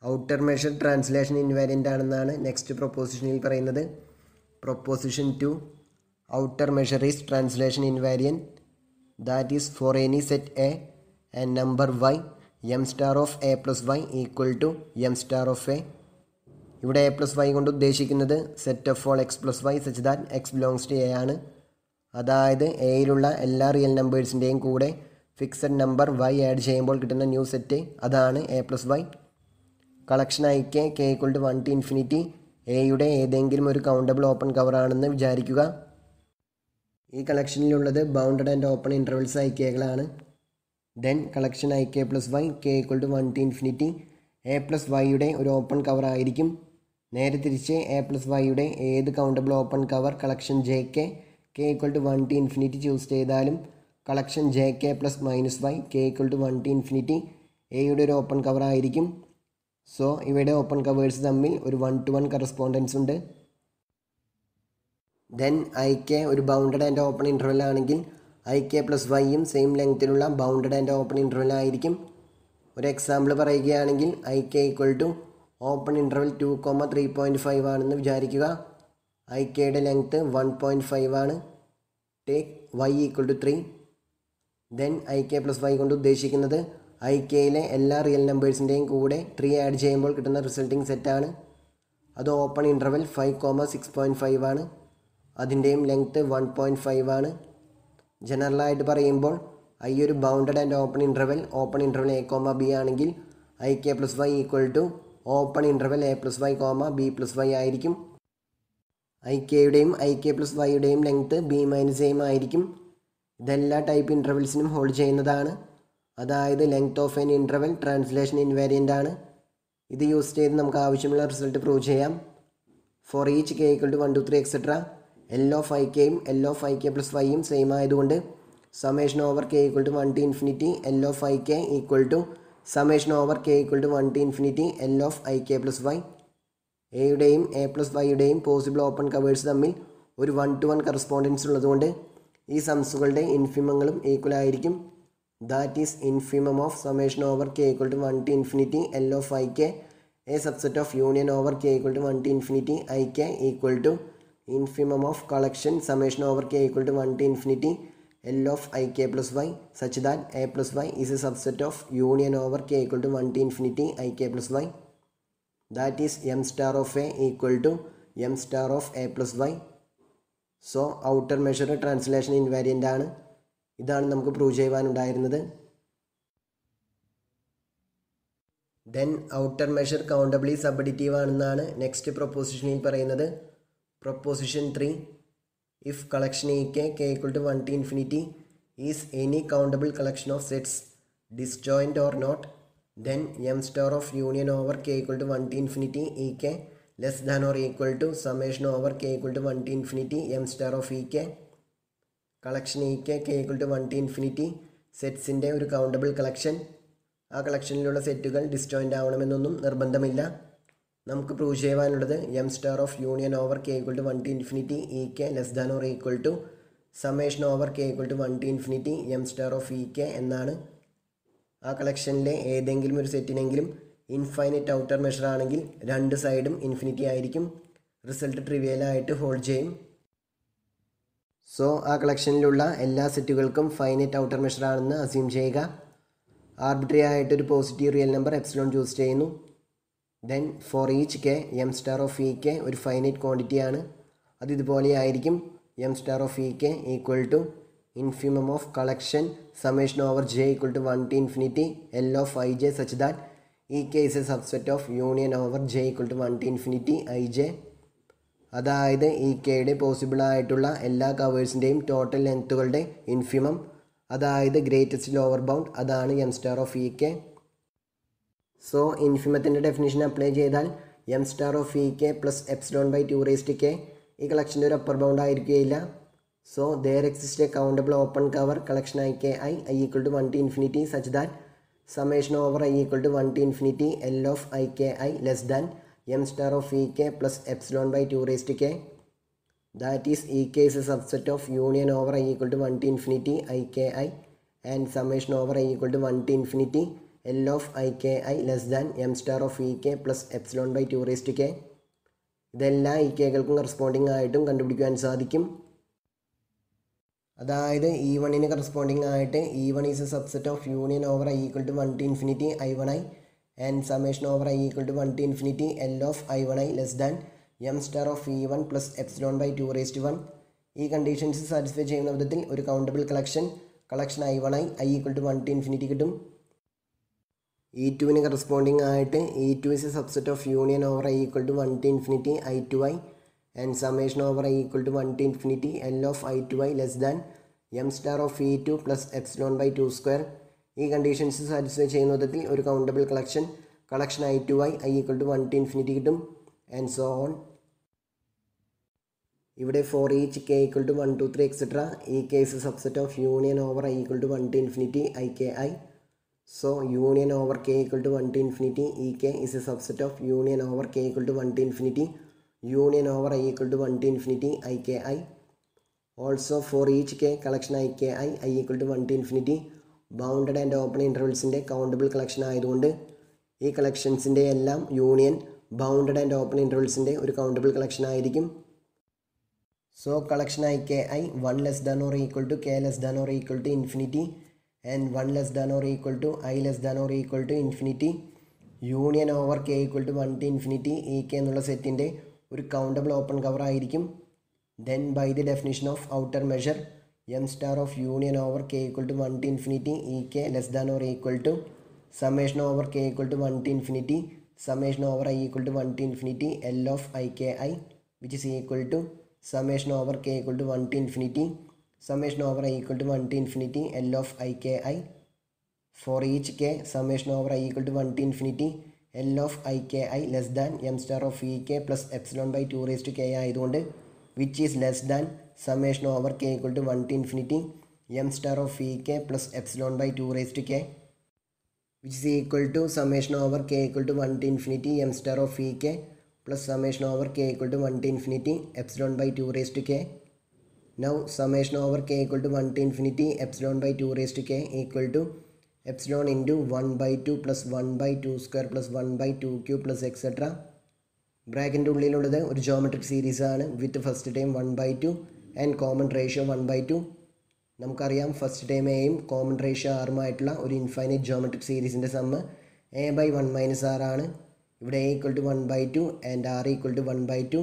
Outer measure translation invariant ആണെന്നാണ് next പ്രൊപ്പോസിഷനിൽ പറയുന്നത് proposition two outer measure is translation invariant that is for any set A and number y m star of A plus y equal to M star of A ഇവിടെ A plus y കൊണ്ട് ഉദ്ദേശിക്കുന്നത് set of all x plus y such that x belongs to A ആണ് അതായത് എയിലുള്ള എല്ലാ real നമ്പേഴ്സിൻ്റെയും കൂടെ fixed number Y add ചെയ്യുമ്പോൾ കിട്ടുന്ന new set അതാണ് A plus y collection I k k equal to one to infinity എയുടെ ഏതെങ്കിലും ഒരു കൗണ്ടബിൾ ഓപ്പൺ കവർ ആണെന്ന് വിചാരിക്കുക ഈ കളക്ഷനിലുള്ളത് bounded and open intervals I കെകളാണ് then collection I k plus y k equal to one to infinity A plus വൈയുടെ ഒരു ഓപ്പൺ കവർ ആയിരിക്കും നേരെ തിരിച്ച് എ പ്ലസ് വൈയുടെ ഏത് countable open cover collection J k k equal to one to infinity choose ചെയ്താലും collection J k plus minus y k equal to one to infinity എയുടെ ഒരു ഓപ്പൺ കവർ ആയിരിക്കും so ഇവയുടെ ഓപ്പൺ കവേഴ്സ് തമ്മിൽ ഒരു one to one correspondence ഉണ്ട് then I k ഒരു bounded and open interval ആണെങ്കിൽ ഐ കെ പ്ലസ് വൈയും സെയിം ലെങ്ത്തിലുള്ള ബൗണ്ടഡ് ആൻഡ് ഓപ്പൺ ഇൻ്റർവെൽ ആയിരിക്കും ഒരു എക്സാമ്പിൾ പറയുകയാണെങ്കിൽ I k equal to open interval two comma three point five ആണെന്ന് വിചാരിക്കുക ഐ കെയുടെ ലെങ്ത്ത് വൺ പോയിൻറ്റ് ഫൈവ് ആണ് take y equal to three then I k plus y കൊണ്ട് ഉദ്ദേശിക്കുന്നത് I കെയിലെ എല്ലാ റിയൽ നമ്പേഴ്സിൻ്റെയും കൂടെ ത്രീ ആഡ് ചെയ്യുമ്പോൾ കിട്ടുന്ന റിസൾട്ടിങ് സെറ്റാണ് അത് open interval five comma six point five ആണ് അതിൻ്റെയും ലെങ്ത്ത് വൺ പോയിൻറ്റ് ഫൈവ് ആണ് ജനറലായിട്ട് പറയുമ്പോൾ ഐ ഒരു bounded and open interval open interval a comma b ആണെങ്കിൽ I k plus y equal to open interval a plus y comma b plus y ആയിരിക്കും I കെയുടെയും I k plus വൈയുടെയും length b minus എയും ആയിരിക്കും ഇതെല്ലാ type ഇൻ്റർവെൽസിനും hold ചെയ്യുന്നതാണ് അതായത് length of n interval translation invariant ആണ് ഇത് യൂസ് ചെയ്ത് നമുക്ക് ആവശ്യമുള്ള റിസൾട്ട് പ്രൂവ് ചെയ്യാം for each K equal to one to three etcetera l of I കെയും l of I k plus വൈയും സെയിം ആയതുകൊണ്ട് summation over K equal to one to infinity L of I k equal to summation over K equal to one to infinity L of I k plus y എയുടെയും A plus വൈയുടെയും possible open covers തമ്മിൽ ഒരു one to one correspondence ഉള്ളതുകൊണ്ട് ഈ സംസുകളുടെ ഇൻഫിമങ്ങളും equal ആയിരിക്കും that is infimum of summation over K equal to one to infinity L of I k A subset of union over K equal to one to infinity I k equal to infimum of collection summation over K equal to one to infinity L of I k plus y such that A plus y is a subset of union over K equal to one to infinity I k plus y that is M star of A equal to M star of A plus y so outer measure translation invariant ആണ് ഇതാണ് നമുക്ക് prove ചെയ്യുവാനുണ്ടായിരുന്നത് then outer measure countably subadditive ആണെന്നാണ് next പ്രൊപ്പോസിഷനിൽ പറയുന്നത് proposition three if collection E K K equal to one to infinity is any countable collection of sets disjoint or not then m star of union over K equal to one to infinity E K less than or equal to summation over K equal to one to infinity M star of E k collection E K K equal to one to infinity സെറ്റ്സിൻ്റെ ഒരു countable collection ആ കളക്ഷനിലുള്ള സെറ്റുകൾ disjoint ആവണമെന്നൊന്നും നിർബന്ധമില്ല നമുക്ക് prove ചെയ്യുവാനുള്ളത് m star of union over K equal to one to infinity E K less than or equal to summation over K equal to one to infinity M star of E k എന്നാണ് ആ കളക്ഷനിലെ ഏതെങ്കിലും ഒരു സെറ്റിനെങ്കിലും infinite outer measure ആണെങ്കിൽ രണ്ട് സൈഡും infinity ആയിരിക്കും result ട്രിവിയലായിട്ട് hold ചെയ്യും സോ ആ കളക്ഷനിലുള്ള എല്ലാ സെറ്റുകൾക്കും ഫൈനൈറ്റ് ഔട്ടർ മെഷർ ആണെന്ന് അസ്യൂം ചെയ്യുക ആർബിട്രറി ആയിട്ട് ഒരു positive real number epsilon choose ചെയ്യുന്നു then for each k m star of E k ഒരു ഫൈനൈറ്റ് ക്വാണ്ടിറ്റി ആണ് അത് ഇതുപോലെ ആയിരിക്കും m star of E k equal to infimum of collection summation over J equal to one to infinity L of I j such that E K is a subset of union over J equal to one to infinity I J അതായത് E കെയുടെ possible ആയിട്ടുള്ള എല്ലാ കവേഴ്സിൻ്റെയും total ലെങ്ത്തുകളുടെ infimum അതായത് greatest lower bound അതാണ് M star of E K so ഇൻഫിമത്തിൻ്റെ definition apply ചെയ്താൽ M star of E K plus epsilon by two raised K ഈ കളക്ഷൻ്റെ ഒരു അപ്പർ ബൗണ്ട് ആയിരിക്കുകയില്ല so there exist a countable open cover collection I K I I equal to one to infinity such that summation over I equal to one to infinity L of I K I less than M star of E K plus epsilon by two raised K that is E K is a subset of union over I equal to one to infinity I K I and summation over I equal to one to infinity L of I K I less than M star of E K plus epsilon by two raised K ഇതെല്ലാ E കെകൾക്കും corresponding ആയിട്ടും കണ്ടുപിടിക്കുവാൻ സാധിക്കും അതായത് E വണ്ണിന് corresponding ആയിട്ട് E one is a subset of union over I equal to one to infinity I one I and summation over I equal to one to infinity L of I one I less than M star of E one plus epsilon by two raised one ഈ conditions satisfy ചെയ്യുന്ന വിധത്തിൽ ഒരു countable collection collection I one I I equal to one to infinity കിട്ടും E ടുവിന് corresponding ആയിട്ട് E two is a subset of union over I equal to one to infinity I two I and summation over I equal to one to infinity L of I two I less than M star of E two plus epsilon by two square ഈ conditions satisfy ചെയ്യുന്ന വിധത്തിൽ ഒരു countable collection collection I two I I equal to one to infinity കിട്ടും and so on ഇവിടെ for each K equal to one to three etcetera E case subset of union over I equal to one to infinity I K I so union over K equal to one to infinity E K is a subset of union over K equal to one to infinity union over I equal to one to infinity I K I also for each K collection I K I I equal to one to infinity bounded and open ഇൻ്റർവൽസിൻ്റെ countable collection ആയതുകൊണ്ട് ഈ കളക്ഷൻസിൻ്റെ എല്ലാം union bounded and open ഇൻ്റർവൽസിൻ്റെ ഒരു countable collection ആയിരിക്കും so collection I K I one less than or equal to K less than or equal to infinity and one less than or equal to I less than or equal to infinity union over K equal to one to infinity E K എന്നുള്ള സെറ്റിൻ്റെ ഒരു countable open cover ആയിരിക്കും then by the definition of outer measure M star of union over K equal to one to infinity E K less than or equal to summation over K equal to one to infinity summation over I equal to one to infinity L of I K I which is equal to summation over K equal to one to infinity summation over I equal to one to infinity L of I K I for each K summation over I equal to one to infinity L of I K I less than M star of E K plus epsilon by two raise to K ആയതുകൊണ്ട് which is less than summation over K equal to one to infinity M star of E K plus epsilon by two raise to K which is equal to summation over k equal to 1 to infinity m star of e k plus summation over k equal to 1 to infinity epsilon by 2 raised to k. Now summation over k equal to 1 to infinity epsilon by 2 raised to k equal to epsilon into 1 by 2 plus 1 by 2 square plus 1 by 2 cube plus etc. ബ്രാക്കറ്റിൻ്റെ ഉള്ളിലുള്ളത് ഒരു geometric series ആണ് with first time one by two and common ratio one by two നമുക്കറിയാം first time എയും common ratio ആറുമായിട്ടുള്ള ഒരു infinite geometric സീരീസിൻ്റെ sum A by one minus R ആണ് ഇവിടെ A equal to one by two and R equal to one by two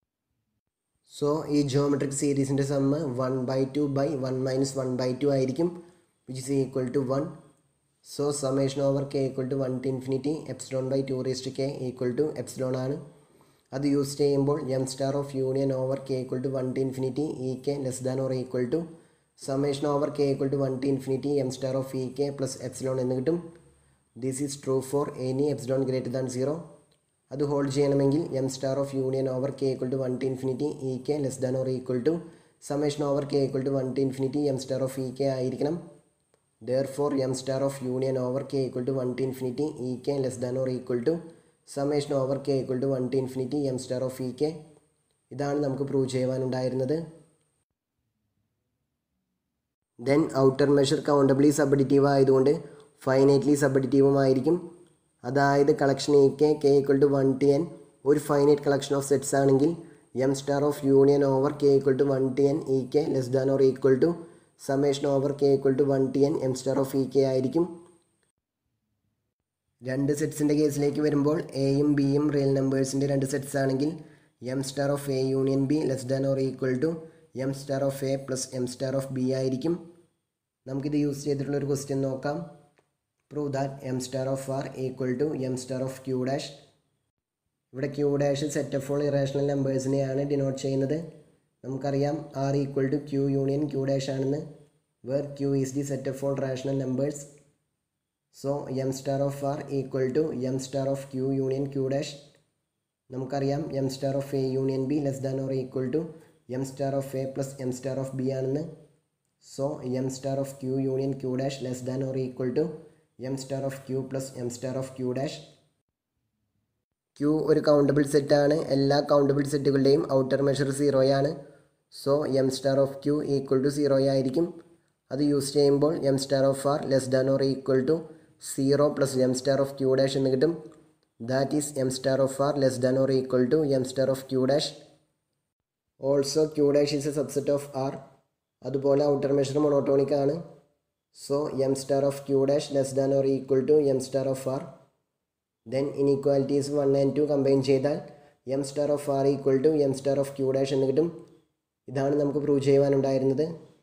so ഈ geometric സീരീസിൻ്റെ sum one by two by one minus one by two ആയിരിക്കും which is equal to one so summation over K equal to one to infinity epsilon by two raised K equal to epsilon ആണ് അത് use ചെയ്യുമ്പോൾ M star of union over K equal to one to infinity E K less than or equal to summation over K equal to one to infinity M star of E K plus epsilon എന്ന് കിട്ടും this is true for any epsilon greater than zero അത് hold ചെയ്യണമെങ്കിൽ M star of union over K equal to one to infinity E K less than or equal to summation over K equal to one to infinity M star of E K ആയിരിക്കണം therefore M star of union over K equal to one to infinity E K less than or equal to summation over K equal to one to infinity M star of E K ഇതാണ് നമുക്ക് prove ചെയ്യുവാനുണ്ടായിരുന്നത് then outer measure countably subadditive ആയതുകൊണ്ട് finitely സബഡിറ്റീവുമായിരിക്കും അതായത് collection E K K equal to one to N ഒരു finite collection of sets ആണെങ്കിൽ M star of union over K equal to one to N E K less than or equal to summation over K equal to one to N M star of E K ആയിരിക്കും രണ്ട് സെറ്റ്സിൻ്റെ കേസിലേക്ക് വരുമ്പോൾ എയും ബിയും real നമ്പേഴ്സിൻ്റെ രണ്ട് sets ആണെങ്കിൽ M star of A union B less than or equal to M star of A plus M star of B ആയിരിക്കും നമുക്കിത് യൂസ് ചെയ്തിട്ടുള്ള ഒരു ക്വസ്റ്റ്യൻ നോക്കാം prove that M star of R equal to M star of Q dash ഇവിടെ Q dash set of all irrational നമ്പേഴ്സിനെയാണ് denote ചെയ്യുന്നത് നമുക്കറിയാം R equal to Q union Q dash ആണെന്ന് where Q is the set of all rational numbers so M star of R equal to M star of Q union Q dash നമുക്കറിയാം M star of A union B less than or equal to M star of A plus M star of B ആണെന്ന് so M star of Q union Q dash less than or equal to M star of Q plus M star of Q dash Q ഒരു countable സെറ്റാണ് എല്ലാ countable സെറ്റുകളുടെയും outer measure സീറോയാണ് so M star of Q equal to zero ആയിരിക്കും അത് use ചെയ്യുമ്പോൾ M star of R less than or equal to zero plus M star of Q dash എന്ന് കിട്ടും that is M star of R less than or equal to M star of Q dash also Q dash is a subset of R അതുപോലെ outer measure monotonic ആണ് so M star of Q dash less than or equal to M star of R then inequalities one and two combine ചെയ്താൽ M star of R equal to M star of Q dash എന്ന് കിട്ടും ഇതാണ് നമുക്ക് prove ചെയ്യുവാനുണ്ടായിരുന്നത്